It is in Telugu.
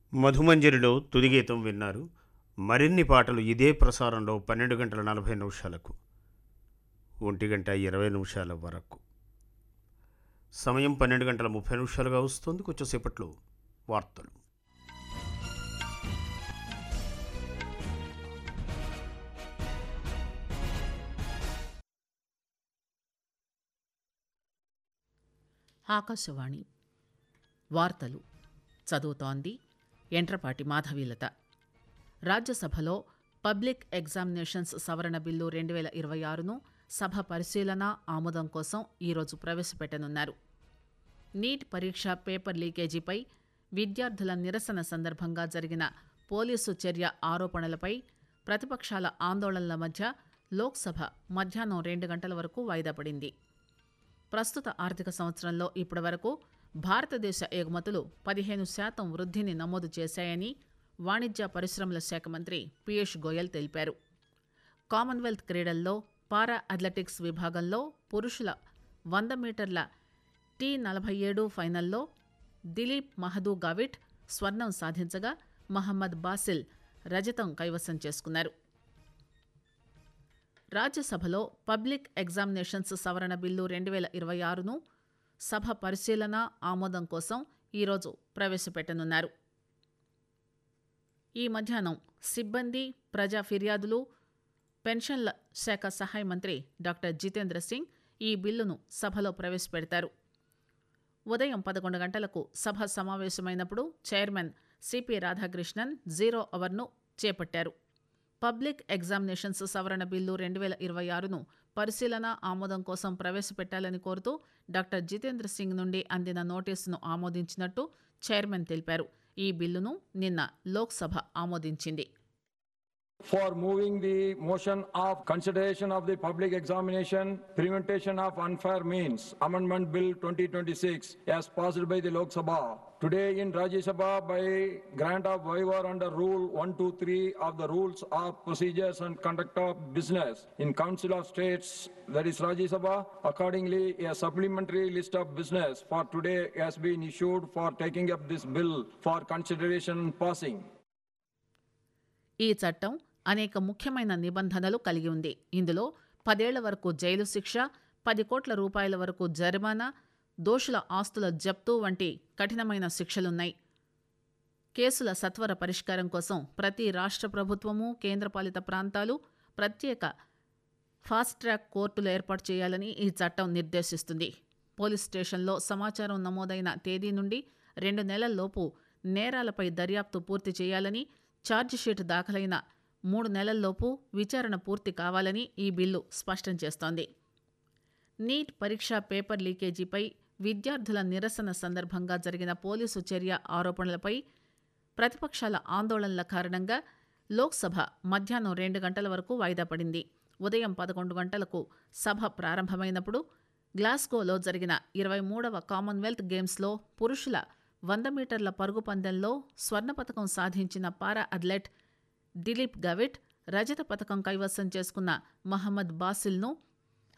మధుమంజరిలో తుది గీతం విన్నారు మరిన్ని పాటలు ఇదే ప్రసారంలో పన్నెండు గంటల నలభై నిమిషాలకు ఒంటి గంట ఇరవై నిమిషాల వరకు సమయం పన్నెండు గంటల ముప్పై నిమిషాలుగా వస్తుంది కొంచెంసేపట్లో వార్తలు ఆకాశవాణి వార్తలు చదువుతోంది ఎంట్రపాటి మాధవీలత రాజ్యసభలో పబ్లిక్ ఎగ్జామినేషన్స్ సవరణ బిల్లు రెండు వేల ఇరవై ఆరును సభ పరిశీలన ఆమోదం కోసం ఈరోజు ప్రవేశపెట్టనున్నారు నీట్ పరీక్ష పేపర్ లీకేజీపై విద్యార్థుల నిరసన సందర్భంగా జరిగిన పోలీసు చర్య ఆరోపణలపై ప్రతిపక్షాల ఆందోళనల మధ్య లోక్సభ మధ్యాహ్నం రెండు గంటల వరకు వాయిదా పడింది ప్రస్తుత ఆర్థిక సంవత్సరంలో ఇప్పటివరకు భారతదేశ ఎగుమతులు పదిహేను శాతం వృద్ధిని నమోదు చేశాయని వాణిజ్య పరిశ్రమల శాఖ మంత్రి పీయూష్ గోయల్ తెలిపారు కామన్వెల్త్ క్రీడల్లో పారా అథ్లెటిక్స్ విభాగంలో పురుషుల వంద మీటర్ల టీ నలభై ఏడు ఫైనల్లో దిలీప్ మహదూ గావిట్ స్వర్ణం సాధించగా మహమ్మద్ బాసిల్ రజతం కైవసం చేసుకున్నారు రాజ్యసభలో పబ్లిక్ ఎగ్జామినేషన్స్ సవరణ బిల్లు రెండు వేల ఇరవై ఆరును సభ పరిశీలన ఆమోదం కోసం ఈరోజు ప్రవేశపెట్టనున్నారు ఈ మధ్యాహ్నం సిబ్బంది ప్రజా ఫిర్యాదులు పెన్షన్ల శాఖ సహాయ మంత్రి డాక్టర్ జితేంద్ర సింగ్ ఈ బిల్లును సభలో ప్రవేశపెడతారు ఉదయం పదకొండు గంటలకు సభ సమావేశమైనప్పుడు చైర్మన్ సిపి రాధాకృష్ణన్ జీరో అవర్ను చేపట్టారు పబ్లిక్ ఎగ్జామినేషన్స్ సవరణ బిల్లు రెండు వేల ఇరవై ఆరును పరిశీలన ఆమోదం కోసం ప్రవేశపెట్టాలని కోరుతూ డాక్టర్ జితేంద్ర సింగ్ నుండి అందిన నోటీసును ఆమోదించినట్టు చైర్మన్ తెలిపారు ఈ బిల్లును నిన్న లోక్సభ ఆమోదించింది for moving the motion of consideration of the public examination prevention of unfair means amendment bill 2026 as passed by the lok sabha today in rajya sabha by grant of waiver under rule 123 of the rules of procedures and conduct of business in council of states that is rajya sabha accordingly a supplementary list of business for today has been issued for taking up this bill for consideration and passing ఈ చట్టం అనేక ముఖ్యమైన నిబంధనలు కలిగి ఉంది ఇందులో పదేళ్ల వరకు జైలు శిక్ష పది కోట్ల రూపాయల వరకు జరిమానా దోషుల ఆస్తుల జప్తు వంటి కఠినమైన శిక్షలున్నాయి కేసుల సత్వర పరిష్కారం కోసం ప్రతి రాష్ట్ర ప్రభుత్వము కేంద్రపాలిత ప్రాంతాలు ప్రత్యేక ఫాస్ట్ ట్రాక్ కోర్టులు ఏర్పాటు చేయాలని ఈ చట్టం నిర్దేశిస్తుంది పోలీస్ స్టేషన్లో సమాచారం నమోదైన తేదీ నుండి రెండు నెలల్లోపు నేరాలపై దర్యాప్తు పూర్తి చేయాలని ఛార్జిషీట్ దాఖలైన మూడు నెలల్లోపు విచారణ పూర్తి కావాలని ఈ బిల్లు స్పష్టం చేస్తోంది నీట్ పరీక్ష పేపర్ లీకేజీపై విద్యార్థుల నిరసన సందర్భంగా జరిగిన పోలీసు చర్య ఆరోపణలపై ప్రతిపక్షాల ఆందోళనల కారణంగా లోక్సభ మధ్యాహ్నం రెండు గంటల వరకు వాయిదా పడింది ఉదయం పదకొండు గంటలకు సభ ప్రారంభమైనప్పుడు గ్లాస్గోలో జరిగిన ఇరవై మూడవ కామన్వెల్త్ గేమ్స్లో పురుషుల వంద మీటర్ల పరుగు పందెంలో స్వర్ణ పథకం సాధించిన పారా అథ్లెట్ దిలీప్ గవిట్ రజత పథకం కైవసం చేసుకున్న మహమ్మద్ బాసిల్ను